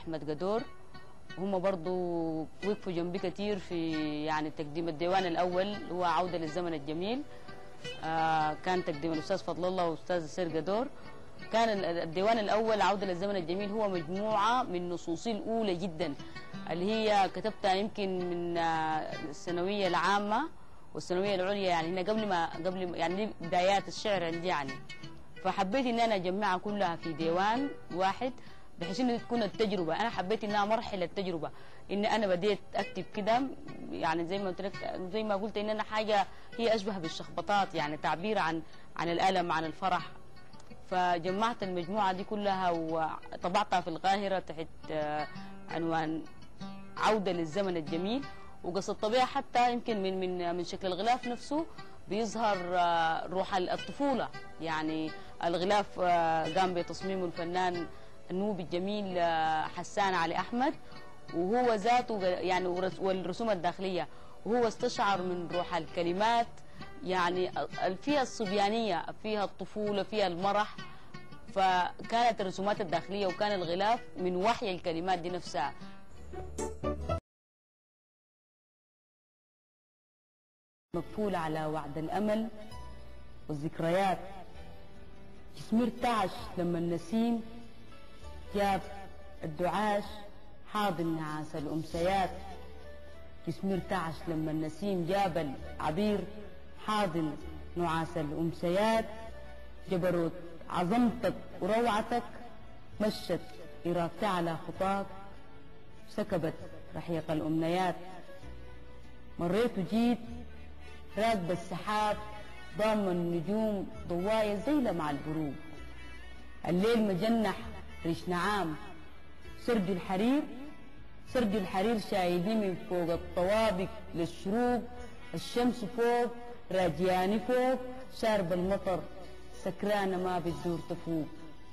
احمد قدور هم برضو وقفوا جنبي كتير في يعني تقديم الديوان الاول هو عوده للزمن الجميل آه كان تقديم الاستاذ فضل الله واستاذ سير قدور كان ال- الديوان الاول عوده للزمن الجميل هو مجموعه من نصوصي الاولى جدا اللي هي كتبتها يمكن من آه، الثانويه العامه والثانويه العليا يعني هنا قبل ما قبل ما- يعني دي بدايات الشعر عندي يعني فحبيت ان انا اجمعها كلها في ديوان واحد بحيث ان تكون التجربه انا حبيت انها مرحله تجربه ان انا بديت اكتب كده يعني زي ما قلت لك زي ما قلت ان انا حاجه هي اشبه بالشخبطات يعني تعبير عن عن الالم عن الفرح فجمعت المجموعه دي كلها وطبعتها في القاهره تحت آه، عنوان عوده للزمن الجميل وقص الطبيعه حتى يمكن من من من شكل الغلاف نفسه بيظهر آه، روح الطفوله يعني الغلاف آه، قام بتصميمه الفنان النوبي الجميل آه، حسان علي احمد وهو ذاته يعني ورس- والرسوم الداخليه وهو استشعر من روح الكلمات يعني ال- فيها الصبيانيه فيها الطفوله فيها المرح فكانت الرسومات الداخليه وكان الغلاف من وحي الكلمات دي نفسها مقفول على وعد الأمل والذكريات جسمي ارتعش لما النسيم جاب الدعاش حاضن نعاس الأمسيات جسمي ارتعش لما النسيم جاب العبير حاضن نعاس الأمسيات جبروت عظمتك وروعتك مشت إرادتي على خطاك سكبت رحيق الأمنيات مريت وجيت راكب السحاب ضام النجوم ضوايا زي لمع البروق الليل مجنح ريش نعام سرج الحرير سرج الحرير شايلني من فوق الطوابق للشروق الشمس فوق راجياني فوق شارب المطر سكرانة ما بتدور تفوق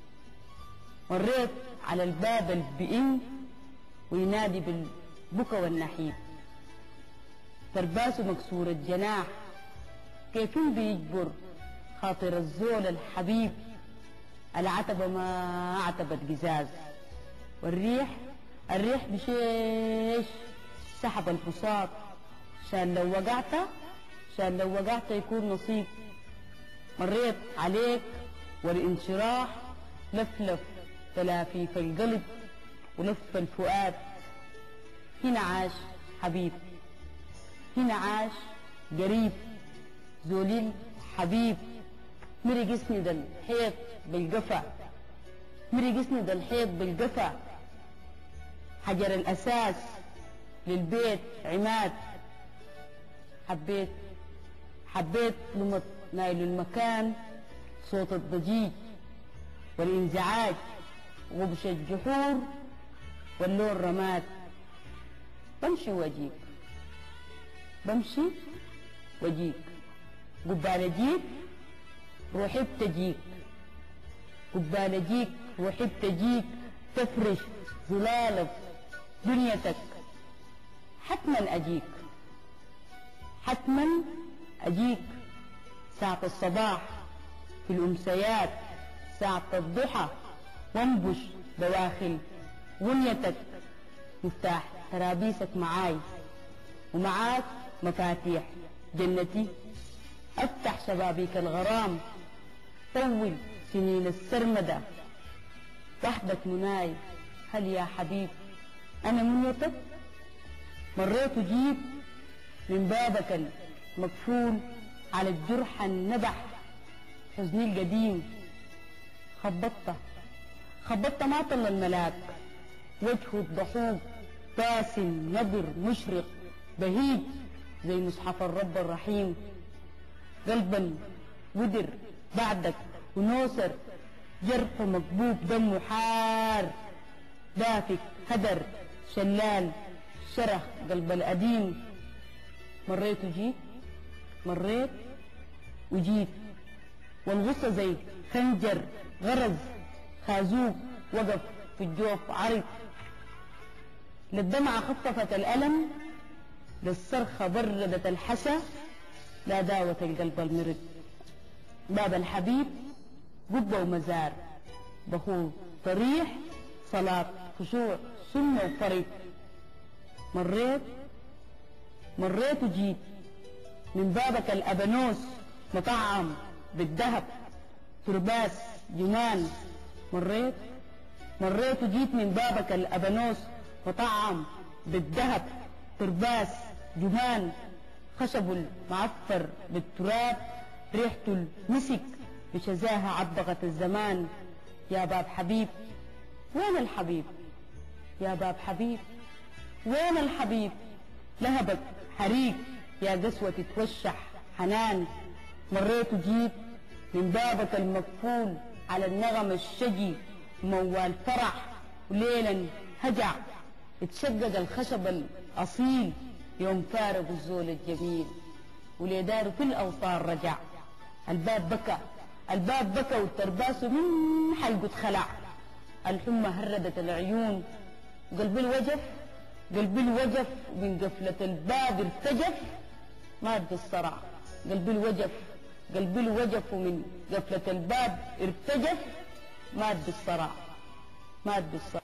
مريت على الباب البئن وينادي بالبكا والنحيب ترباسه مكسور الجناح كيف بيجبر خاطر الزول الحبيب العتبة ما عتبت قزاز والريح الريح بشيش سحب البساط شان لو وقعت شان لو وقعت يكون نصيب مريت عليك والانشراح لفلف تلافيف القلب ولف الفؤاد هنا عاش حبيب هنا عاش قريب زوليل حبيب مرق اسند الحيط بالقفا مرق اسند الحيط بالقفا حجر الأساس للبيت عماد حبيت حبيت لما نايل المكان صوت الضجيج والانزعاج غبش الجحور واللون رماد بمشي واجيك بمشي واجيك قبال اجيك روحي بتجيك قبال اجيك روحي بتجيك تفرش ظلالك دنيتك حتما اجيك حتما اجيك ساعة الصباح في الامسيات ساعة الضحى وانبش دواخل غنيتك مفتاح ترابيسك معاي ومعاك مفاتيح جنتي افتح شبابيك الغرام طول سنين السرمدة وحدك مناي هل يا حبيب انا منيتك مريت وجيت من بابك المكفول على الجرح النبح حزني القديم خبطت خبطت ما طل الملاك وجهه الضحوك باسم نبر مشرق بهيج زي مصحف الرب الرحيم قلبا ودر بعدك ونوسر جرحه مكبوب دمه حار دافك هدر شلال شرخ قلب القديم مريت وجيت مريت وجيت والغصة زي خنجر غرز خازوق وقف في الجوف عرض للدمعة خففت الألم للصرخة بردت الحسى لا داوة القلب المرد باب الحبيب قبة ومزار بخور ضريح صلاة في خشوع سنة وفريق مريت مريت وجيت من بابك الأبنوس مطعم بالذهب ترباس جنان مريت مريت وجيت من بابك الأبنوس مطعم بالذهب ترباس جمان خشب المعفر بالتراب ريحة المسك بشذاها عبغت الزمان يا باب حبيب وين الحبيب يا باب حبيب وين الحبيب لهبك حريق يا قسوة تتوشح حنان مريت وجيت من بابك المقفول على النغم الشجي موال فرح وليلا هجع اتشقق الخشب الأصيل يوم فارق الزول الجميل وليدار في الأوطار رجع الباب بكى الباب بكى والترباس من حلقه اتخلع الحمى هردت العيون قلب الوجف قلب الوجف من قفلة الباب ارتجف مات بالصرع قلب الوجف قلب الوجف ومن قفلة الباب ارتجف مات بالصرع مات بالصرع